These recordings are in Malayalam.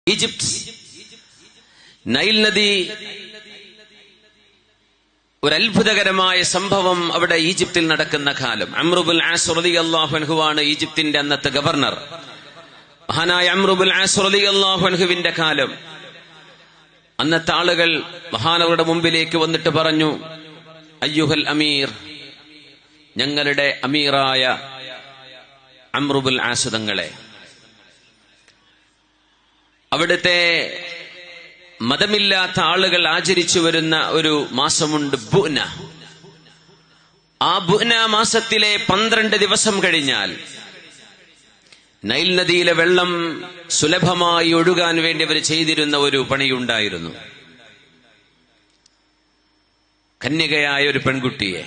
ഈജിപ്ത് നൈൽ നദി ഒരു അത്ഭുതകരമായ സംഭവം അവിടെ ഈജിപ്തിൽ നടക്കുന്ന കാലം അമ്രുബുൽ ആസുറലി അള്ളാഹുൻഹുവാണ് ഈജിപ്തിന്റെ അന്നത്തെ ഗവർണർ മഹാനായ അമ്രുബുൽ ആസുറലി അള്ളാഹുൻഹുവിന്റെ കാലം അന്നത്തെ ആളുകൾ മഹാനവരുടെ മുമ്പിലേക്ക് വന്നിട്ട് പറഞ്ഞു അയ്യുഹൽ അമീർ ഞങ്ങളുടെ അമീറായ അമ്രുബുൽ ആസുതങ്ങളെ അവിടുത്തെ മതമില്ലാത്ത ആളുകൾ ആചരിച്ചു വരുന്ന ഒരു മാസമുണ്ട് ബുന ആ ബുന മാസത്തിലെ പന്ത്രണ്ട് ദിവസം കഴിഞ്ഞാൽ നൈൽ നദിയിലെ വെള്ളം സുലഭമായി ഒഴുകാൻ വേണ്ടി അവർ ചെയ്തിരുന്ന ഒരു പണിയുണ്ടായിരുന്നു കന്യകയായ ഒരു പെൺകുട്ടിയെ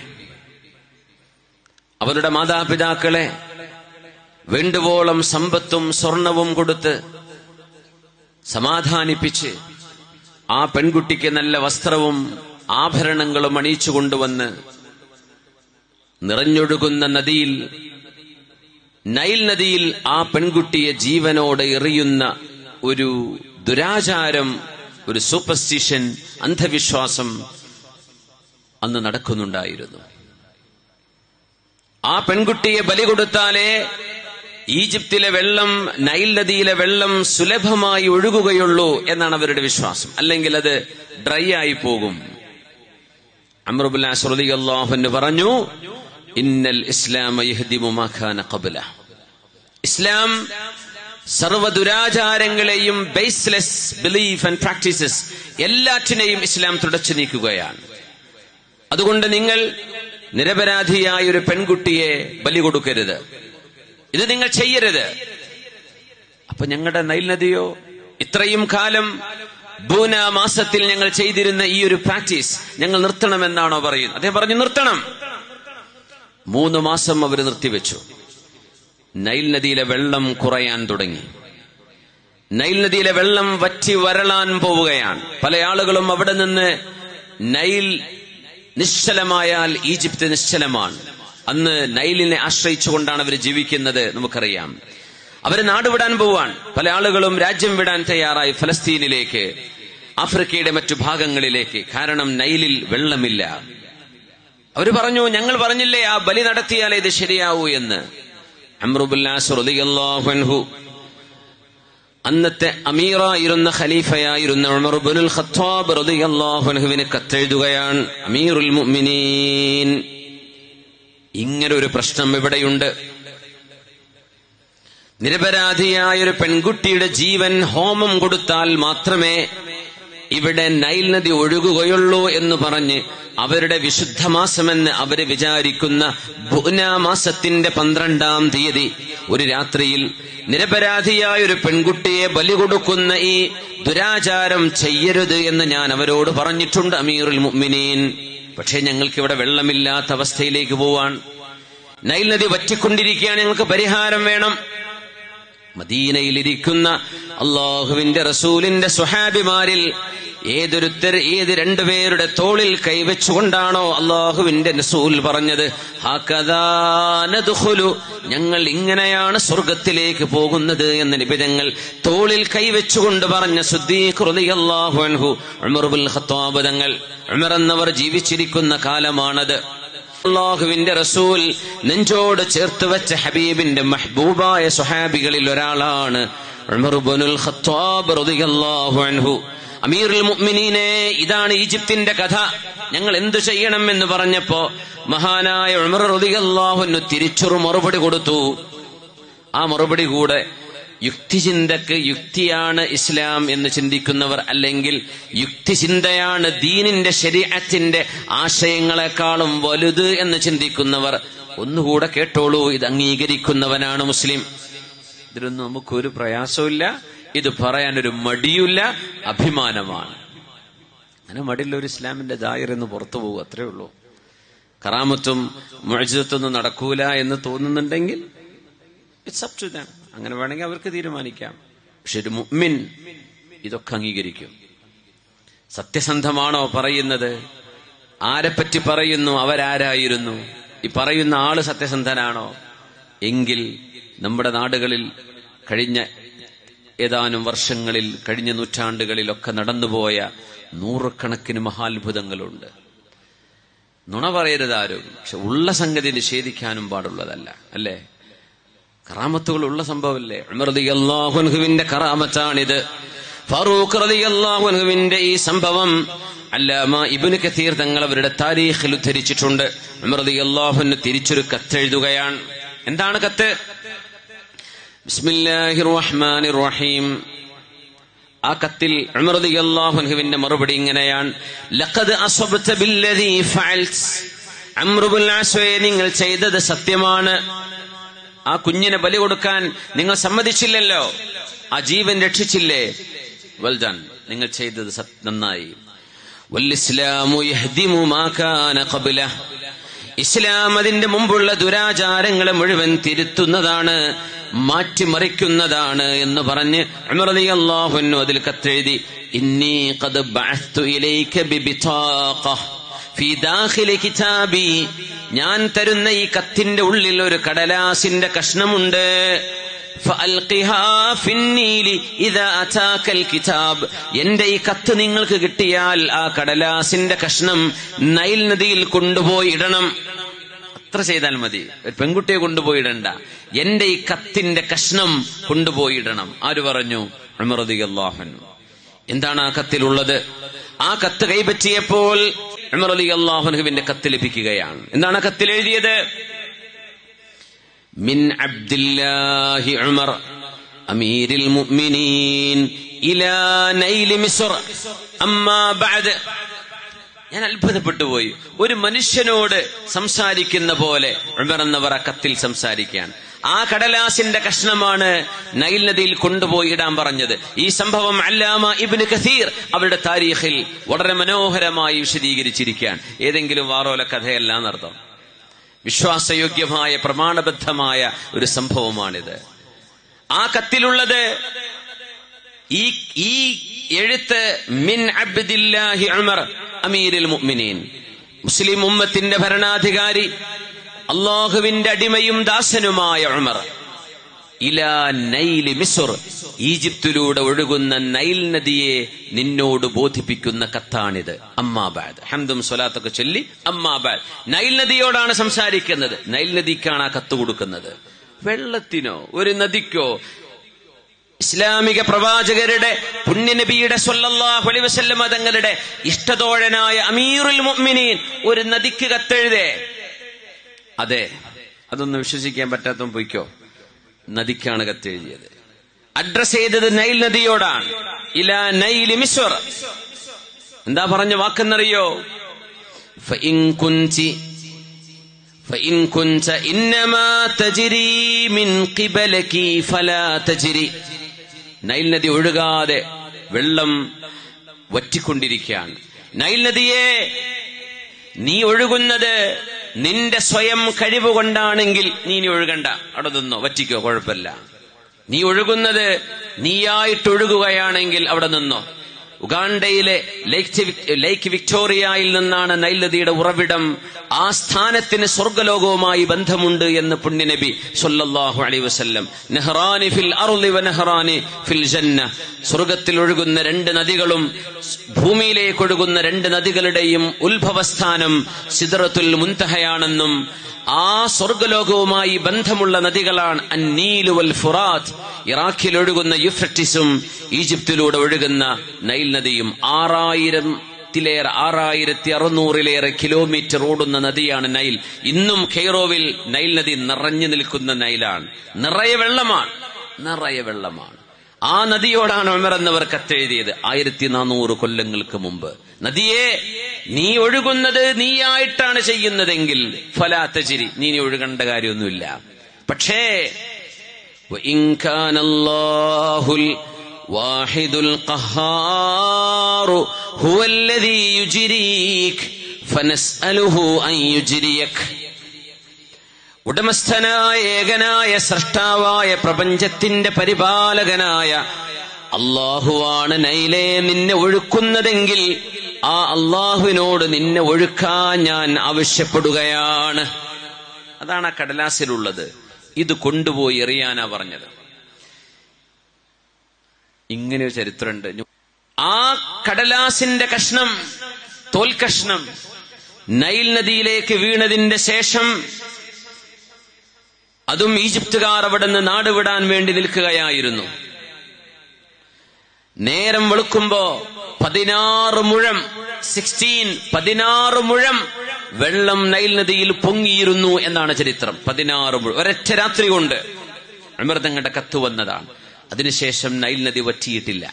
അവരുടെ മാതാപിതാക്കളെ വേണ്ടുവോളം സമ്പത്തും സ്വർണവും കൊടുത്ത് സമാധാനിപ്പിച്ച് ആ പെൺകുട്ടിക്ക് നല്ല വസ്ത്രവും ആഭരണങ്ങളും അണിയിച്ചു കൊണ്ടുവന്ന് നിറഞ്ഞൊഴുകുന്ന നദിയിൽ നൈൽ നദിയിൽ ആ പെൺകുട്ടിയെ ജീവനോടെ എറിയുന്ന ഒരു ദുരാചാരം ഒരു സൂപ്പർസ്റ്റിഷൻ അന്ധവിശ്വാസം അന്ന് നടക്കുന്നുണ്ടായിരുന്നു ആ പെൺകുട്ടിയെ ബലി കൊടുത്താലേ ഈജിപ്തിലെ വെള്ളം നൈൽ നദിയിലെ വെള്ളം സുലഭമായി ഒഴുകുകയുള്ളൂ എന്നാണ് അവരുടെ വിശ്വാസം അല്ലെങ്കിൽ അത് ഡ്രൈ ആയി പോകും അമ്രുബുല്ലാഹുലി അള്ളാഹുന് പറഞ്ഞു ഇന്നൽ ഇസ്ലാം ഖബല ഇസ്ലാം സർവ ദുരാചാരങ്ങളെയും ബേസ്ലെസ് ബിലീഫ് ആൻഡ് പ്രാക്ടീസസ് എല്ലാറ്റിനെയും ഇസ്ലാം തുടച്ചു നീക്കുകയാണ് അതുകൊണ്ട് നിങ്ങൾ നിരപരാധിയായ ഒരു പെൺകുട്ടിയെ ബലി കൊടുക്കരുത് ഇത് നിങ്ങൾ ചെയ്യരുത് അപ്പൊ ഞങ്ങളുടെ നൈൽ നദിയോ ഇത്രയും കാലം ബൂന മാസത്തിൽ ഞങ്ങൾ ചെയ്തിരുന്ന ഈ ഒരു പ്രാക്ടീസ് ഞങ്ങൾ നിർത്തണമെന്നാണോ പറയുന്നത് അദ്ദേഹം പറഞ്ഞു നിർത്തണം മൂന്ന് മാസം അവർ നിർത്തിവെച്ചു നൈൽ നദിയിലെ വെള്ളം കുറയാൻ തുടങ്ങി നൈൽ നദിയിലെ വെള്ളം വറ്റി വരളാൻ പോവുകയാണ് പല ആളുകളും അവിടെ നിന്ന് നൈൽ നിശ്ചലമായാൽ ഈജിപ്ത് നിശ്ചലമാണ് അന്ന് നൈലിനെ ആശ്രയിച്ചുകൊണ്ടാണ് അവർ ജീവിക്കുന്നത് നമുക്കറിയാം അവർ നാടുവിടാൻ പോവാൻ പല ആളുകളും രാജ്യം വിടാൻ തയ്യാറായി ഫലസ്തീനിലേക്ക് ആഫ്രിക്കയുടെ മറ്റു ഭാഗങ്ങളിലേക്ക് കാരണം നൈലിൽ വെള്ളമില്ല അവർ പറഞ്ഞു ഞങ്ങൾ പറഞ്ഞില്ലേ ആ ബലി നടത്തിയാലേ ഇത് ശരിയാവൂ എന്ന് അമ്രുബുല്ലാഹു അന്നത്തെ അമീറായിരുന്ന ഖലീഫയായിരുന്ന ഉമർബുൽ ഖത്താബ് റളിയല്ലാഹുവിന് കത്തെഴുതുകയാണ് അമീറുൽ മുഅ്മിനീൻ ഇങ്ങനെ ഒരു പ്രശ്നം ഇവിടെയുണ്ട് നിരപരാധിയായ ഒരു പെൺകുട്ടിയുടെ ജീവൻ ഹോമം കൊടുത്താൽ മാത്രമേ ഇവിടെ നൈൽ നദി ഒഴുകുകയുള്ളൂ എന്ന് പറഞ്ഞ് അവരുടെ വിശുദ്ധമാസമെന്ന് അവര് വിചാരിക്കുന്ന ബുന മാസത്തിന്റെ പന്ത്രണ്ടാം തീയതി ഒരു രാത്രിയിൽ നിരപരാധിയായ ഒരു പെൺകുട്ടിയെ ബലി കൊടുക്കുന്ന ഈ ദുരാചാരം ചെയ്യരുത് എന്ന് ഞാൻ അവരോട് പറഞ്ഞിട്ടുണ്ട് അമീറുൽ മുഅ്മിനീൻ പക്ഷേ ഞങ്ങൾക്ക് ഇവിടെ വെള്ളമില്ലാത്ത അവസ്ഥയിലേക്ക് പോവാൻ നൈൽ നദി വറ്റിക്കൊണ്ടിരിക്കുകയാണ് ഞങ്ങൾക്ക് പരിഹാരം വേണം മദീനയിലിരിക്കുന്ന അള്ളാഹുവിന്റെ റസൂലിന്റെ സുഹാബിമാരിൽ ഏതൊരുത്തർ ഏത് രണ്ടുപേരുടെ തോളിൽ കൈവച്ചുകൊണ്ടാണോ അള്ളാഹുവിന്റെ റസൂൽ പറഞ്ഞത് ഹാക്കദാനദുഖുലു ഞങ്ങൾ ഇങ്ങനെയാണ് സ്വർഗത്തിലേക്ക് പോകുന്നത് എന്ന് നിബിതങ്ങൾ തോളിൽ കൈവച്ചുകൊണ്ട് പറഞ്ഞ സുദ്ദീഖ്ഹു അൻഹു ഉമർബുൽ ഖത്താബ് തങ്ങൾ ഉമർ എന്നവർ ജീവിച്ചിരിക്കുന്ന കാലമാണത് അള്ളാഹുവിന്റെ റസൂൽ നെഞ്ചോട് ചേർത്ത് വെച്ച ഹബീബിന്റെ മഹബൂബായ സുഹാബികളിൽ ഒരാളാണ് ഉമർബുൽ ഖത്താബ് റളിയല്ലാഹു അൻഹു അമീറുൽ മുഅ്മിനീനെ ഇതാണ് ഈജിപ്തിന്റെ കഥ ഞങ്ങൾ എന്തു ചെയ്യണം എന്ന് പറഞ്ഞപ്പോ മഹാനായ ഉമർ റളിയല്ലാഹുവിന് തിരിച്ചൊരു മറുപടി കൊടുത്തു ആ മറുപടി കൂടെ യുക്തിചിന്തക്ക് യുക്തിയാണ് ഇസ്ലാം എന്ന് ചിന്തിക്കുന്നവർ അല്ലെങ്കിൽ യുക്തിചിന്തയാണ് ദീനിന്റെ ശരീരത്തിന്റെ ആശയങ്ങളെക്കാളും വലുത് എന്ന് ചിന്തിക്കുന്നവർ ഒന്നുകൂടെ കേട്ടോളൂ ഇത് അംഗീകരിക്കുന്നവനാണ് മുസ്ലിം ഇതിലൊന്നും നമുക്കൊരു പ്രയാസമില്ല ഇത് പറയാനൊരു മടിയില്ല അഭിമാനമാണ് അങ്ങനെ മടിയുള്ള ഒരു ഇസ്ലാമിന്റെ ദായർ എന്ന് പുറത്തു പോകും അത്രേ ഉള്ളൂ കറാമത്തും മൊഴിജത്തൊന്നും നടക്കൂല എന്ന് തോന്നുന്നുണ്ടെങ്കിൽ ഇറ്റ്സ് അപ് ടു ദം അങ്ങനെ വേണമെങ്കിൽ അവർക്ക് തീരുമാനിക്കാം പക്ഷെ ഒരു മുഅ്മിൻ ഇതൊക്കെ അംഗീകരിക്കും സത്യസന്ധമാണോ പറയുന്നത് ആരെപ്പറ്റി പറയുന്നു അവരാരായിരുന്നു ഈ പറയുന്ന ആള് സത്യസന്ധനാണോ എങ്കിൽ നമ്മുടെ നാടുകളിൽ കഴിഞ്ഞ ഏതാനും വർഷങ്ങളിൽ കഴിഞ്ഞ നൂറ്റാണ്ടുകളിലൊക്കെ നടന്നുപോയ നൂറുകണക്കിന് മഹാത്ഭുതങ്ങളുണ്ട് നുണ പറയരുത് ആരും പക്ഷെ ഉള്ള സംഗതി നിഷേധിക്കാനും പാടുള്ളതല്ല അല്ലേ കറാമത്തുകൾ ഉള്ള സംഭവമല്ലേ അള്ളാഹുൻഹുവിന്റെ കറാമത്താണിത് ഫാറൂഖ് റതി അള്ളാഹുൻഹുവിന്റെ ഈ സംഭവം അല്ലാമ ഇബിന് കത്തീർ തങ്ങൾ അവരുടെ താരീഖിൽ ഉദ്ധരിച്ചിട്ടുണ്ട് ഉമർദി അള്ളാഹുന് തിരിച്ചൊരു കത്തെഴുതുകയാണ് എന്താണ് കത്ത് ബിസ്മില്ലാഹിർ റഹ്മാനിർ റഹീം ആ കത്തിൽ ഉമർദി അള്ളാഹുൻഹുവിന്റെ മറുപടി ഇങ്ങനെയാണ് ലഖദ് അസബ്ത ബില്ലദീ ഫഅൽത് അംറുബുൽ ആസ്വയെ നിങ്ങൾ ചെയ്തത് സത്യമാണ് ആ കുഞ്ഞിനെ ബലി കൊടുക്കാൻ നിങ്ങൾ സമ്മതിച്ചില്ലല്ലോ ആ ജീവൻ രക്ഷിച്ചില്ലേ വെൽ ഡൺ നിങ്ങൾ ചെയ്തത് സത്- നന്നായി വല്ലിസ്ലാമു യഹ്ദിമു മാ കാന ഖബ്ലഹ് ഇസ്ലാം അതിന്റെ മുമ്പുള്ള ദുരാചാരങ്ങളെ മുഴുവൻ തിരുത്തുന്നതാണ് മാറ്റിമറിക്കുന്നതാണ് എന്ന് പറഞ്ഞ് ഉമർ റളിയല്ലാഹു അൻഹു അതിൽ കത്തെഴുതി ഇന്നി ഖദ് ബഅസ്തു ഇലൈക ബിബിതാഖ ഫീ ദാഖിലി കിതാബി ഞാൻ തരുന്ന ഈ കത്തിന്റെ ഉള്ളിൽ ഒരു കടലാസിന്റെ കഷ്ണമുണ്ട് ഫഅൽഖിഹാ ഫിന്നീലി ഇദാ അതാക്കൽ കിതാബ് എന്റെ ഈ കത്ത് നിങ്ങൾക്ക് കിട്ടിയാൽ ആ കടലാസിന്റെ കഷ്ണം നൈൽ നദിയിൽ കൊണ്ടുപോയി ഇടണം അത്ര ചെയ്താൽ മതി ഒരു പെൺകുട്ടിയെ കൊണ്ടുപോയി ഇടണ്ട എന്റെ ഈ കത്തിന്റെ കഷ്ണം കൊണ്ടുപോയി ഇടണം ആര് പറഞ്ഞു ഉമർ അള്ളാഹു എന്താണ് ആ കത്തിലുള്ളത് ആ കത്ത് കൈപ്പറ്റിയപ്പോൾ ഉമർ അലി അള്ളാഹുനുവിന്റെ കത്ത് ലഭിക്കുകയാണ് എന്താണ് ആ കത്തിൽ എഴുതിയത് മിൻ അബ്ദില്ലാഹി ഉമർ അമീരിൽ മുഅ്മിനീൻ ഇലാ നൈലി മിസ്ർ അമ്മാ ബഅദ് ഞാൻ അത്ഭുതപ്പെട്ടു പോയി ഒരു മനുഷ്യനോട് സംസാരിക്കുന്ന പോലെ ഉമർ എന്നവർ ആ കത്തിൽ സംസാരിക്കുകയാണ് ആ കടലാസിന്റെ കഷ്ണമാണ് നൈൽ നദിയിൽ കൊണ്ടുപോയി ഇടാൻ പറഞ്ഞത് ഈ സംഭവം അല്ലാമ ഇബ്നു കസീർ അവരുടെ താരീഖിൽ വളരെ മനോഹരമായി വിശദീകരിച്ചിരിക്കുകയാണ് ഏതെങ്കിലും വാറോല കഥയല്ല എന്നർത്ഥം വിശ്വാസയോഗ്യമായ പ്രമാണബദ്ധമായ ഒരു സംഭവമാണിത് ആ കത്തിലുള്ളത് ഈ ഈ എഴുത്ത് മിൻ അബ്ദില്ലാഹി ഉമർ അമീരുൽ മുഅ്മിനീൻ മുസ്ലിം ഉമ്മത്തിന്റെ ഭരണാധികാരി അള്ളാഹുവിന്റെ അടിമയും ദാസനുമായ ഉമർ ഇലാ നൈലി മിസുർ ഈജിപ്തിലൂടെ ഒഴുകുന്ന നൈൽ നദിയെ നിന്നോട് ബോധിപ്പിക്കുന്ന കത്താണിത് അമ്മാബാദ് ഹംദും സ്വലാത്തൊക്കെ ചൊല്ലി അമ്മാബാദ് നൈൽ നദിയോടാണ് സംസാരിക്കുന്നത് നൈൽ നദിക്കാണ് ആ കത്ത് കൊടുക്കുന്നത് വെള്ളത്തിനോ ഒരു നദിക്കോ ഇസ്ലാമിക പ്രവാചകരുടെ പുണ്യനബിയുടെ സ്വല്ലല്ലാഹു അലൈഹി വസല്ലം തങ്ങളുടെ ഇഷ്ടതോഴനായ അമീറുൽ മുഅ്മിനീൻ ഒരു നദിക്ക് കത്തെഴുതേ അതെ അതൊന്നും വിശ്വസിക്കാൻ പറ്റാത്തവൻ പൊയ്ക്കോ നദിക്കാണ് കത്തെഴുതിയത് അഡ്രസ് ചെയ്തത് നൈൽ നദിയോടാണ് ഇല നൈലി മിസ്വർ എന്താ പറഞ്ഞ വാക്കെന്നറിയോ فإن كنت فإن كنت إنما تجري من قبلك فلا تجري നൈൽ നദി ഒഴുകാതെ വെള്ളം വറ്റിക്കൊണ്ടിരിക്കുകയാണ് നൈൽ നദിയെ നീ ഒഴുകുന്നത് നിന്റെ സ്വയം കഴിവ് കൊണ്ടാണെങ്കിൽ നീ ഇനി ഒഴുകണ്ട അവിടെ നിന്നോ വറ്റിക്കോ കുഴപ്പമില്ല നീ ഒഴുകുന്നത് നീയായിട്ട് ഒഴുകുകയാണെങ്കിൽ അവിടെ നിന്നോ ഉഗാണ്ടയിലെ ലേക്ക് വിക്- ലേക്ക് വിക്ടോറിയയിൽ നിന്നാണ് നൈൽ നദിയുടെ ഉറവിടം ആ സ്ഥാനത്തിന് സ്വർഗലോകവുമായി ബന്ധമുണ്ട് എന്ന് പുണ്യനബി സല്ലല്ലാഹു അലൈഹി വസല്ലം നെഹ്റാനി ഫിൽ അർളി വ നെഹ്റാനി ഫിൽ ജന്ന സ്വർഗത്തിൽ ഒഴുകുന്ന രണ്ട് നദികളും ഭൂമിയിലേക്ക് ഒഴുകുന്ന രണ്ട് നദികളുടെയും ഉത്ഭവസ്ഥാനം സിദ്റത്തുൽ മുൻതഹയാണെന്നും ആ സ്വർഗലോകവുമായി ബന്ധമുള്ള നദികളാണ് അന്നീലു വൽ ഫുറാത്ത് ഇറാഖിൽ ഒഴുകുന്ന യുഫ്രട്ടിസും ഈജിപ്തിലൂടെ ഒഴുകുന്ന നൈൽ നദിയും ആറായിരത്തിലേറെ ആറായിരത്തി അറുന്നൂറിലേറെ കിലോമീറ്റർ ഓടുന്ന നദിയാണ് നൈൽ ഇന്നും ഖെയ്റോവിൽ നൈൽ നദി നിറഞ്ഞു നിൽക്കുന്ന നൈലാണ് നിറയെ വെള്ളമാണ് നിറയെ വെള്ളമാണ് ആ നദിയോടാണ് ഉമർ എന്നവർ കത്തെഴുതിയത് ആയിരത്തി നാനൂറ് കൊല്ലങ്ങൾക്ക് മുമ്പ് നദിയെ നീ ഒഴുകുന്നത് നീയായിട്ടാണ് ചെയ്യുന്നതെങ്കിൽ ഫലാത്തചിരി നീ ഇനി ഒഴുകേണ്ട കാര്യമൊന്നുമില്ല പക്ഷേ وإن كان الله الواحد القهار هو الذي يجريك فنسأله أن يجريك ഉടമസ്ഥനായ ഏകനായ സൃഷ്ടാവായ പ്രപഞ്ചത്തിന്റെ പരിപാലകനായ അള്ളാഹുവാണ് നൈലെ നിന്നെ ഒഴുക്കുന്നതെങ്കിൽ ആ അള്ളാഹുവിനോട് നിന്നെ ഒഴുക്കാൻ ഞാൻ ആവശ്യപ്പെടുകയാണ് അതാണ് ആ കടലാസിലുള്ളത് ഇത് കൊണ്ടുപോയി എറിയാനാ പറഞ്ഞത് ഇങ്ങനെ ഒരു ചരിത്രമുണ്ട് ആ കടലാസിന്റെ കഷ്ണം തോൽക്കഷ്ണം നൈൽ നദിയിലേക്ക് വീണതിന്റെ ശേഷം അതും ഈജിപ്തുകാർ അവിടെ നിന്ന് നാടുവിടാൻ വേണ്ടി നിൽക്കുകയായിരുന്നു നേരം വെളുക്കുമ്പോ പതിനാറ് മുഴം സിക്സ്റ്റീൻ പതിനാറ് മുഴം വെള്ളം നൈൽ നദിയിൽ പൊങ്ങിയിരുന്നു എന്നാണ് ചരിത്രം പതിനാറ് മുഴം ഒരൊറ്റ രാത്രി കൊണ്ട് അമൃതങ്ങളുടെ കത്ത് വന്നതാണ് അതിനുശേഷം നൈൽ നദി വറ്റിയിട്ടില്ല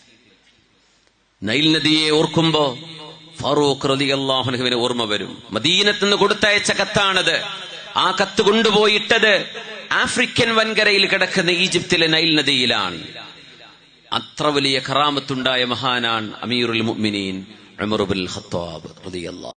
നൈൽ നദിയെ ഓർക്കുമ്പോ ഫാറൂഖ് റലി അള്ളാഹുനുവിന് ഓർമ്മ വരും മദീനത്ത് നിന്ന് കൊടുത്തയച്ച കത്താണത് ആ കത്ത് കൊണ്ടുപോയിട്ടത് ആഫ്രിക്കൻ വൻകരയിൽ കിടക്കുന്ന ഈജിപ്തിലെ നൈൽ നദിയിലാണ് അത്ര വലിയ ഖറാമത്തുണ്ടായ മഹാനാൻ അമീറുൽ മുഅ്മിനീൻ ഉമർ ബിൻ ഖത്താബ് റളിയല്ലാഹു